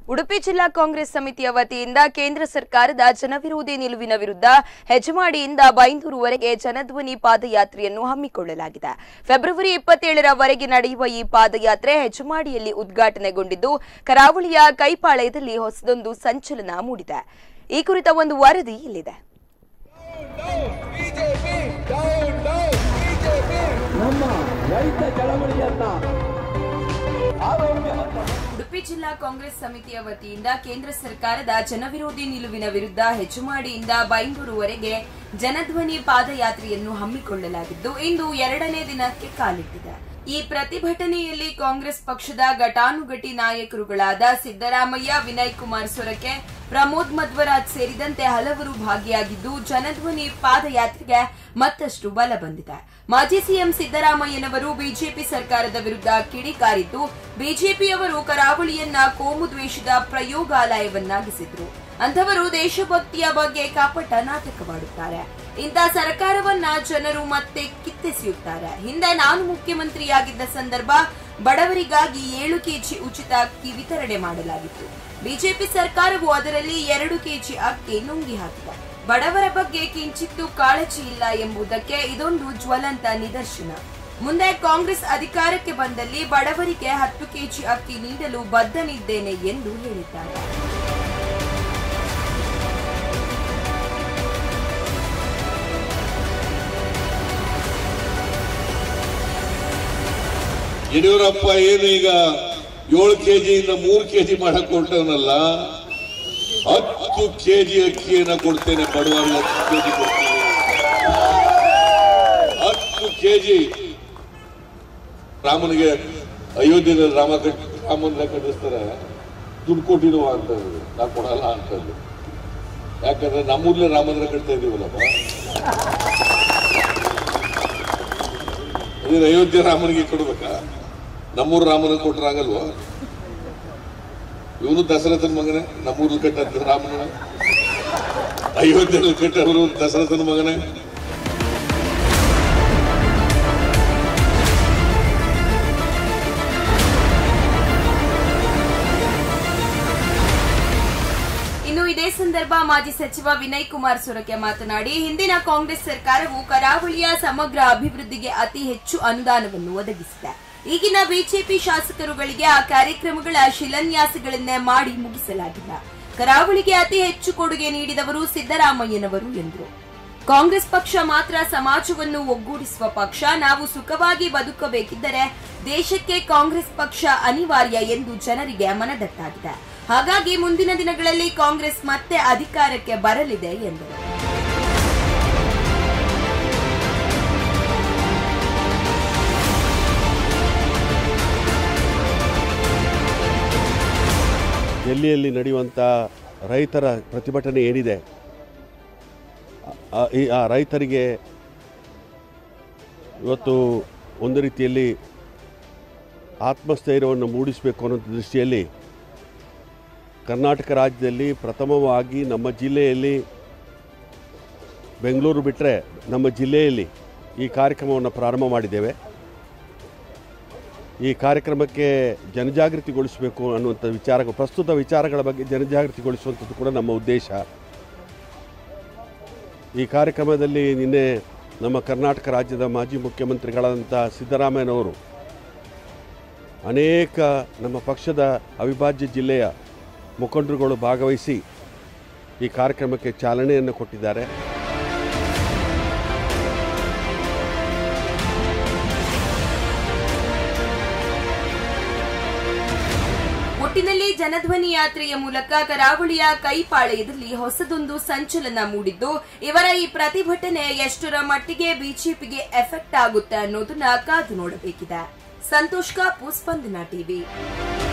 ಉಡುಪಿ ಜಿಲ್ಲಾ ಕಾಂಗ್ರೆಸ್ ಸಮಿತಿಯ ವತಿಯಿಂದ ಕೇಂದ್ರ ಸರ್ಕಾರದ ಜನವಿರೋಧಿ ನಿಲುವಿನ ವಿರುದ್ಧ ಹೆಜಮಾಡಿಯಿಂದ ಬೈಂದೂರುವರೆಗೆ ಜನಧ್ವನಿ ಪಾದಯಾತ್ರೆಯನ್ನು ಹಮ್ಮಿಕೊಳ್ಳಲಾಗಿದೆ ಫೆಬ್ರವರಿ ಇಪ್ಪತ್ತೇಳರವರೆಗೆ ನಡೆಯುವ ಈ ಪಾದಯಾತ್ರೆ ಹೆಜಮಾಡಿಯಲ್ಲಿ ಉದ್ಘಾಟನೆಗೊಂಡಿದ್ದು ಕರಾವಳಿಯ ಕೈಪಾಳ್ಯದಲ್ಲಿ ಹೊಸದೊಂದು ಸಂಚಲನ ಮೂಡಿದೆ ಈ ಕುರಿತ ಒಂದು ವರದಿ ಇಲ್ಲಿದೆ ಬಿಜೆಪಿ ಡೌನ್ ಡೌನ್ ಬಿಜೆಪಿ ನಮ್ಮ ರೈತ ಚಳವಳಿಯನ್ನ ಆರೋಗ್ಯವಂತ ಉಡುಪಿ ಜಿಲ್ಲಾ ಕಾಂಗ್ರೆಸ್ ಸಮಿತಿಯ ವತಿಯಿಂದ ಕೇಂದ್ರ ಸರ್ಕಾರದ ಜನವಿರೋಧಿ ನಿಲುವಿನ ವಿರುದ್ಧ ಹೆಚ್ಚುಮಾಡಿಯಿಂದ ಬೈಂದೂರುವರೆಗೆ ಜನಧ್ವನಿ ಪಾದಯಾತ್ರೆಯನ್ನು ಹಮ್ಮಿಕೊಳ್ಳಲಾಗಿದ್ದು ಇಂದು ಎರಡನೇ ದಿನಕ್ಕೆ ಕಾಲಿಟ್ಟಿದೆ ಈ ಪ್ರತಿಭಟನೆಯಲ್ಲಿ ಕಾಂಗ್ರೆಸ್ ಪಕ್ಷದ ಘಟಾನುಘಟಿ ನಾಯಕರುಗಳಾದ ಸಿದ್ದರಾಮಯ್ಯ ವಿನಯ್ ಕುಮಾರ್ ಸೊರಕೆ ಪ್ರಮೋದ್ ಮಧ್ವರಾಜ್ ಸೇರಿದಂತೆ ಹಲವರು ಭಾಗಿಯಾಗಿದ್ದು ಜನಧ್ವನಿ ಪಾದಯಾತ್ರೆಗೆ ಮತ್ತಷ್ಟು ಬಲ ಬಂದಿದೆ ಮಾಜಿ ಸಿಎಂ ಸಿದ್ದರಾಮಯ್ಯನವರು ಬಿಜೆಪಿ ಸರ್ಕಾರದ ವಿರುದ್ಧ ಕಿಡಿಕಾರಿದ್ದು ಬಿಜೆಪಿಯವರು ಕರಾವಳಿಯನ್ನ ಕೋಮು ದ್ವೇಷದ ಪ್ರಯೋಗಾಲಯವನ್ನಾಗಿಸಿದ್ರು ಅಂಥವರು ದೇಶಭಕ್ತಿಯ ಬಗ್ಗೆ ಕಾಪಟ ನಾಟಕವಾಡುತ್ತಾರೆ ಇಂಥ ಸರ್ಕಾರವನ್ನ ಜನರು ಮತ್ತೆ ಕಿತ್ತೆಸೆಯುತ್ತಾರೆ ಹಿಂದೆ ನಾನು ಮುಖ್ಯಮಂತ್ರಿಯಾಗಿದ್ದ ಸಂದರ್ಭ ಬಡವರಿಗಾಗಿ ಏಳು ಕೆಜಿ ಉಚಿತ ಅಕ್ಕಿ ವಿತರಣೆ ಮಾಡಲಾಗಿತ್ತು ಬಿಜೆಪಿ ಸರ್ಕಾರವು ಅದರಲ್ಲಿ ಎರಡು ಕೆಜಿ ಅಕ್ಕಿ ನುಂಗಿ ಹಾಕಿದೆ ಬಡವರ ಬಗ್ಗೆ ಕಿಂಚಿತ್ತೂ ಕಾಳಜಿ ಇಲ್ಲ ಎಂಬುದಕ್ಕೆ ಇದೊಂದು ಜ್ವಲಂತ ನಿದರ್ಶನ ಮುಂದೆ ಕಾಂಗ್ರೆಸ್ ಅಧಿಕಾರಕ್ಕೆ ಬಂದಲ್ಲಿ ಬಡವರಿಗೆ ಹತ್ತು ಕೆಜಿ ಅಕ್ಕಿ ನೀಡಲು ಬದ್ಧನಿದ್ದೇನೆ ಎಂದು ಹೇಳಿದ್ದಾರೆ ಯಡಿಯೂರಪ್ಪ ಏನು ಈಗ ಏಳು ಕೆಜಿಯಿಂದ ಮೂರು ಕೆಜಿ ಮಾಡಕ್ ಹೊರಟವನಲ್ಲ ಹತ್ತು ಕೆಜಿ ಅಕ್ಕಿಯನ್ನ ಕೊಡ್ತೇನೆ ಬಡವರಿಗೆ ಹತ್ತು ಕೆಜಿ ಕೊಡ್ತೇನೆ ಹತ್ತು ಕೆಜಿ ರಾಮನಿಗೆ ಅಯೋಧ್ಯೆಯಲ್ಲಿ ರಾಮ ಕಟ್ ರಾಮ ಮಂದಿರ ಕಟ್ಟಿಸ್ತಾರೆ ದುಡ್ಡು ಕೊಟ್ಟಿರುವ ಅಂತ ನಾ ಕೊಡಲ್ಲ ಅಂತಂದು ಯಾಕಂದ್ರೆ ನಮ್ಮೂರ್ಲೆ ರಾಮ ಮಂದಿರ ಕಟ್ತಾ ಇದೀವಲ್ಲಪ್ಪ ಅದೇ ಅಯೋಧ್ಯೆ ರಾಮನಿಗೆ ಕೊಡ್ಬೇಕಾ ನಮ್ಮೂರು ರಾಮನಿಗೆ ಕೊಟ್ರಾಗಲ್ವಾ ಇವನು ದಶರಥನ ಮಗನೇ ನಮ್ಮೂರಲ್ಲಿ ಕಟ್ಟಂತ ರಾಮನ ಅಯೋಧ್ಯೆಯಲ್ಲಿ ಕಟ್ಟವರು ದಶರಥನ ಮಗನೇ ಇನ್ನು ಇದೇ ಸಂದರ್ಭ ಮಾಜಿ ಸಚಿವ ವಿನಯ್ ಕುಮಾರ್ ಸೊರಕೆ ಮಾತನಾಡಿ ಹಿಂದಿನ ಕಾಂಗ್ರೆಸ್ ಸರ್ಕಾರವು ಕರಾವಳಿಯ ಸಮಗ್ರ ಅಭಿವೃದ್ಧಿಗೆ ಅತಿ ಹೆಚ್ಚು ಅನುದಾನವನ್ನು ಒದಗಿಸಿದೆ ಈಗಿನ ಬಿಜೆಪಿ ಶಾಸಕರುಗಳಿಗೆ ಆ ಕಾರ್ಯಕ್ರಮಗಳ ಶಿಲಾನ್ಯಾಸಗಳನ್ನೇ ಮಾಡಿ ಮುಗಿಸಲಾಗಿಲ್ಲ ಕರಾವಳಿಗೆ ಅತಿ ಹೆಚ್ಚು ಕೊಡುಗೆ ನೀಡಿದವರು ಸಿದ್ದರಾಮಯ್ಯನವರು ಎಂದರು ಕಾಂಗ್ರೆಸ್ ಪಕ್ಷ ಮಾತ್ರ ಸಮಾಜವನ್ನು ಒಗ್ಗೂಡಿಸುವ ಪಕ್ಷ ನಾವು ಸುಖವಾಗಿ ಬದುಕಬೇಕಿದ್ದರೆ ದೇಶಕ್ಕೆ ಕಾಂಗ್ರೆಸ್ ಪಕ್ಷ ಅನಿವಾರ್ಯ ಎಂದು ಜನರಿಗೆ ಮನದಟ್ಟಾಗಿದೆ ಹಾಗಾಗಿ ಮುಂದಿನ ದಿನಗಳಲ್ಲಿ ಕಾಂಗ್ರೆಸ್ ಮತ್ತೆ ಅಧಿಕಾರಕ್ಕೆ ಬರಲಿದೆ ಎಂದರು ಡೆಲ್ಲಿಯಲ್ಲಿ ನಡೆಯುವಂಥ ರೈತರ ಪ್ರತಿಭಟನೆ ಏನಿದೆ ಆ- ಈ ಆ ರೈತರಿಗೆ ಇವತ್ತು ಒಂದು ರೀತಿಯಲ್ಲಿ ಆತ್ಮಸ್ಥೈರ್ಯವನ್ನು ಮೂಡಿಸಬೇಕು ಅನ್ನೋ ದೃಷ್ಟಿಯಲ್ಲಿ ಕರ್ನಾಟಕ ರಾಜ್ಯದಲ್ಲಿ ಪ್ರಥಮವಾಗಿ ನಮ್ಮ ಜಿಲ್ಲೆಯಲ್ಲಿ ಬೆಂಗಳೂರು ಬಿಟ್ಟರೆ ನಮ್ಮ ಜಿಲ್ಲೆಯಲ್ಲಿ ಈ ಕಾರ್ಯಕ್ರಮವನ್ನು ಪ್ರಾರಂಭ ಮಾಡಿದ್ದೇವೆ ಈ ಕಾರ್ಯಕ್ರಮಕ್ಕೆ ಜನಜಾಗೃತಿಗೊಳಿಸಬೇಕು ಅನ್ನುವಂಥ ವಿಚಾರ ಪ್ರಸ್ತುತ ವಿಚಾರಗಳ ಬಗ್ಗೆ ಜನಜಾಗೃತಿಗೊಳಿಸುವಂಥದ್ದು ಕೂಡ ನಮ್ಮ ಉದ್ದೇಶ ಈ ಕಾರ್ಯಕ್ರಮದಲ್ಲಿ ನಿನ್ನೆ ನಮ್ಮ ಕರ್ನಾಟಕ ರಾಜ್ಯದ ಮಾಜಿ ಮುಖ್ಯಮಂತ್ರಿಗಳಾದಂಥ ಸಿದ್ದರಾಮಯ್ಯನವರು ಅನೇಕ ನಮ್ಮ ಪಕ್ಷದ ಅವಿಭಾಜ್ಯ ಜಿಲ್ಲೆಯ ಮುಖಂಡರುಗಳು ಭಾಗವಹಿಸಿ ಈ ಕಾರ್ಯಕ್ರಮಕ್ಕೆ ಚಾಲನೆಯನ್ನು ಕೊಟ್ಟಿದ್ದಾರೆ ಒಟ್ಟಿನಲ್ಲಿ ಜನಧ್ವನಿ ಯಾತ್ರೆಯ ಮೂಲಕ ಕರಾವಳಿಯ ಕೈಪಾಳ್ಯದಲ್ಲಿ ಹೊಸದೊಂದು ಸಂಚಲನ ಮೂಡಿದ್ದು ಇವರ ಈ ಪ್ರತಿಭಟನೆ ಎಷ್ಟರ ಮಟ್ಟಿಗೆ ಬಿಜೆಪಿಗೆ ಎಫೆಕ್ಟ್ ಆಗುತ್ತೆ ಅನ್ನೋದನ್ನ ಕಾದು ನೋಡಬೇಕಿದೆ ಸಂತೋಷ್ ಕಾಪು ಸ್ಪಂದನ ಟಿವಿ